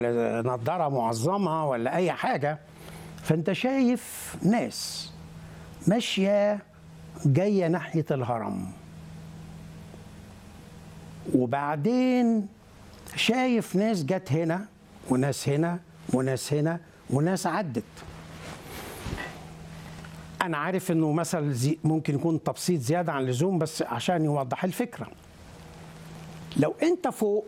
نظارة معظمة ولا أي حاجة فأنت شايف ناس ماشية جاية ناحية الهرم وبعدين شايف ناس جت هنا وناس هنا وناس هنا وناس عدت أنا عارف إنه مثل زي ممكن يكون تبسيط زيادة عن اللزوم بس عشان يوضح الفكرة لو أنت فوق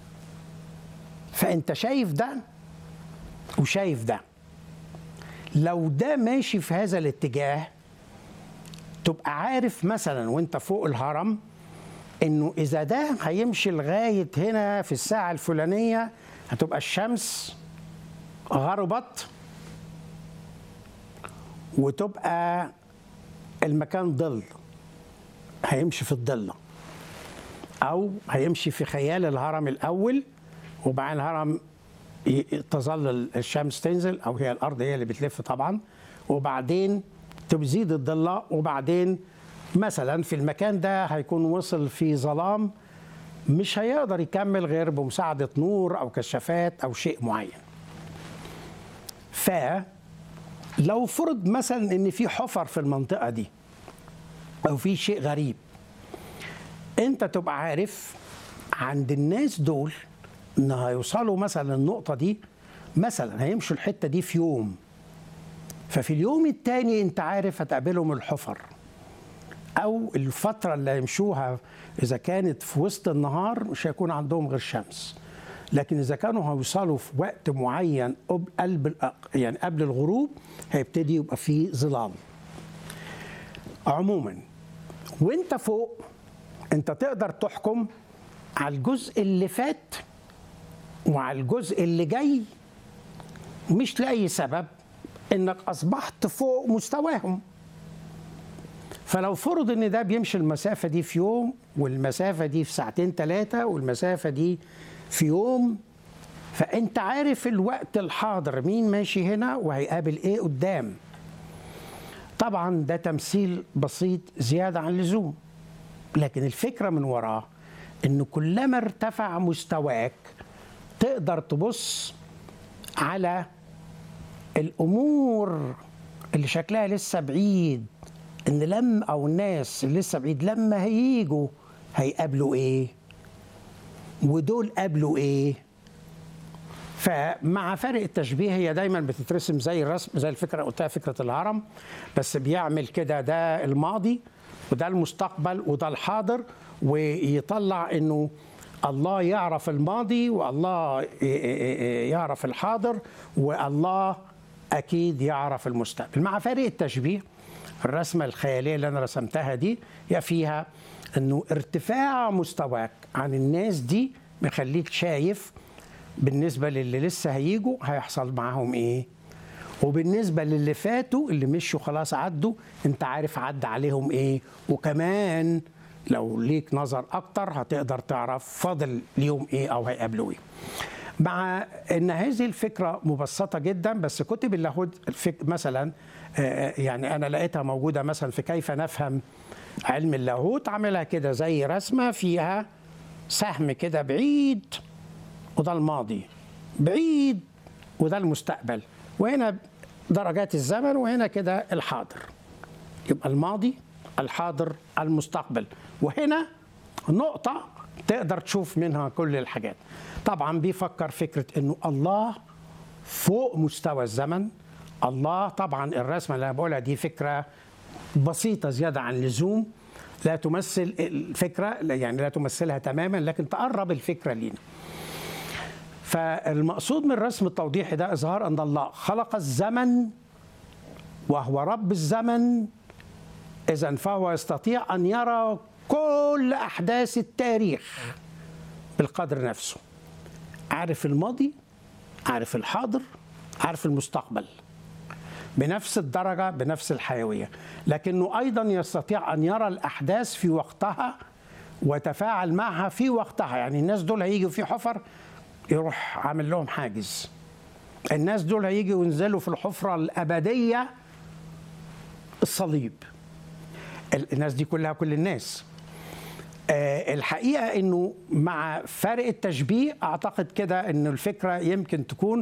فأنت شايف ده وشايف ده لو ده ماشي في هذا الاتجاه تبقى عارف مثلا وانت فوق الهرم انه اذا ده هيمشي لغايه هنا في الساعه الفلانيه هتبقى الشمس غربت وتبقى المكان ظل هيمشي في الضله او هيمشي في خيال الهرم الاول وبعدين الهرم ي- تظل الشمس تنزل او هي الارض هي اللي بتلف طبعا وبعدين تزيد الضله وبعدين مثلا في المكان ده هيكون وصل في ظلام مش هيقدر يكمل غير بمساعده نور او كشافات او شيء معين. فلو فرض مثلا ان في حفر في المنطقه دي او في شيء غريب انت تبقى عارف عند الناس دول ان هيوصلوا مثلا النقطه دي مثلا هيمشوا الحته دي في يوم ففي اليوم التاني انت عارف هتقابلهم الحفر او الفتره اللي هيمشوها اذا كانت في وسط النهار مش هيكون عندهم غير شمس لكن اذا كانوا هيوصلوا في وقت معين قب- قلب الأق- يعني قبل الغروب هيبتدي يبقى فيه ظلال عموما وانت فوق انت تقدر تحكم على الجزء اللي فات وعلى الجزء اللي جاي مش لأي سبب انك اصبحت فوق مستواهم فلو فرض ان ده بيمشي المسافه دي في يوم والمسافه دي في ساعتين ثلاثه والمسافه دي في يوم فانت عارف الوقت الحاضر مين ماشي هنا وهيقابل ايه قدام طبعا ده تمثيل بسيط زياده عن اللزوم لكن الفكره من وراه ان كلما ارتفع مستواك تقدر تبص على الامور اللي شكلها لسه بعيد ان لم او الناس اللي لسه بعيد لما هيجوا هيقابلوا ايه ودول قابلوا ايه فمع فرق التشبيه هي دايما بتترسم زي الرسم زي الفكره اللي قلتها فكره الهرم بس بيعمل كده ده الماضي وده المستقبل وده الحاضر ويطلع انه الله يعرف الماضي والله ي- ي- يعرف الحاضر والله اكيد يعرف المستقبل مع فرق التشبيه الرسمه الخياليه اللي انا رسمتها دي هي فيها انه ارتفاع مستواك عن الناس دي بيخليك شايف بالنسبه للي لسه هيجوا هيحصل معاهم ايه وبالنسبه للي فاتوا اللي مشوا خلاص عدوا انت عارف عدى عليهم ايه وكمان لو ليك نظر اكتر هتقدر تعرف فاضل ليهم ايه او هيقابلوا ايه مع ان هذه الفكره مبسطه جدا بس كتب اللاهوت الفك مثلا آه، يعني انا لقيتها موجوده مثلا في كيف نفهم علم اللاهوت عاملها كده زي رسمه فيها سهم كده بعيد وده الماضي بعيد وده المستقبل وهنا درجات الزمن وهنا كده الحاضر يبقى الماضي الحاضر المستقبل وهنا نقطة تقدر تشوف منها كل الحاجات طبعا بيفكر فكرة انه الله فوق مستوى الزمن الله طبعا الرسمة اللي انا بقولها دي فكرة بسيطة زيادة عن اللزوم لا تمثل الفكرة يعني لا تمثلها تماما لكن تقرب الفكرة لينا فالمقصود من الرسم التوضيحي ده إظهار أن الله خلق الزمن وهو رب الزمن إذا فهو يستطيع أن يرى كل أحداث التاريخ بالقدر نفسه عارف الماضي عارف الحاضر عارف المستقبل بنفس الدرجة بنفس الحيوية لكنه أيضا يستطيع أن يرى الأحداث في وقتها ويتفاعل معها في وقتها يعني الناس دول هيجوا في حفر يروح عامل لهم حاجز الناس دول هيجوا ينزلوا في الحفرة الأبدية الصليب ال- الناس دي كلها كل الناس آه، الحقيقه انه مع فارق التشبيه اعتقد كده ان الفكره يمكن تكون